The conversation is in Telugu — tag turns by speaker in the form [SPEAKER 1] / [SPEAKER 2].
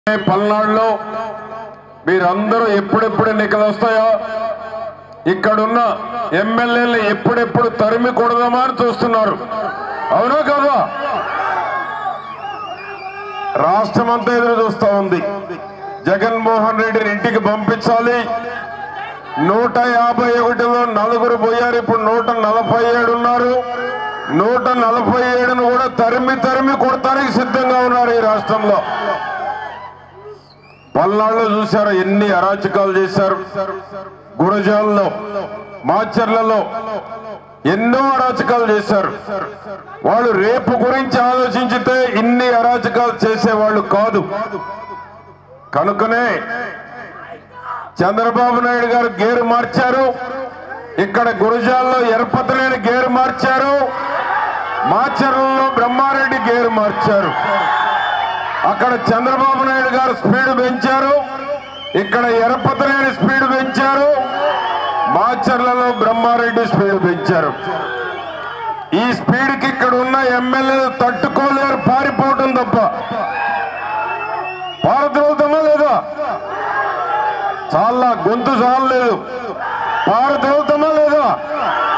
[SPEAKER 1] పల్నాడులో మీరందరూ ఎప్పుడెప్పుడు ఎన్నికలు వస్తాయో ఇక్కడున్న ఎమ్మెల్యేలు ఎప్పుడెప్పుడు తరిమి కొడదామా అని చూస్తున్నారు అవునా కదా రాష్ట్రం అంతా ఎదురు చూస్తా ఉంది జగన్మోహన్ రెడ్డిని ఇంటికి పంపించాలి నూట యాభై ఒకటిలో నలుగురు పోయారు ఇప్పుడు నూట నలభై ఏడు ఉన్నారు నూట నలభై ఏడును కూడా తరిమి తరిమి కొడతానికి సిద్ధంగా ఉన్నారు ఈ రాష్ట్రంలో పల్నాడులో చూశారు ఎన్ని అరాచకాలు చేశారు గురజాల్లో మాచర్లలో ఎన్నో అరాచకాలు చేశారు వాళ్ళు రేపు గురించి ఆలోచించితే ఇన్ని అరాచకాలు చేసేవాళ్ళు కాదు కనుకనే చంద్రబాబు నాయుడు గారు గేరు మార్చారు ఇక్కడ గురజాల్లో ఎరపతలేని గేరు మార్చారు మాచర్లలో బ్రహ్మారెడ్డి గేరు మార్చారు అక్కడ చంద్రబాబు నాయుడు గారు స్పీడ్ పెంచారు ఇక్కడ ఎరపతలేని స్పీడ్ పెంచారు మాచర్లలో బ్రహ్మారెడ్డి స్పీడ్ పెంచారు ఈ స్పీడ్ కి ఇక్కడ ఉన్న ఎమ్మెల్యేలు తట్టుకోలేరు పారిపోవటం తప్ప పారద్రోలుతామా లేదా చాలా గొంతు చాలలేదు పారద్రోలుతామా లేదా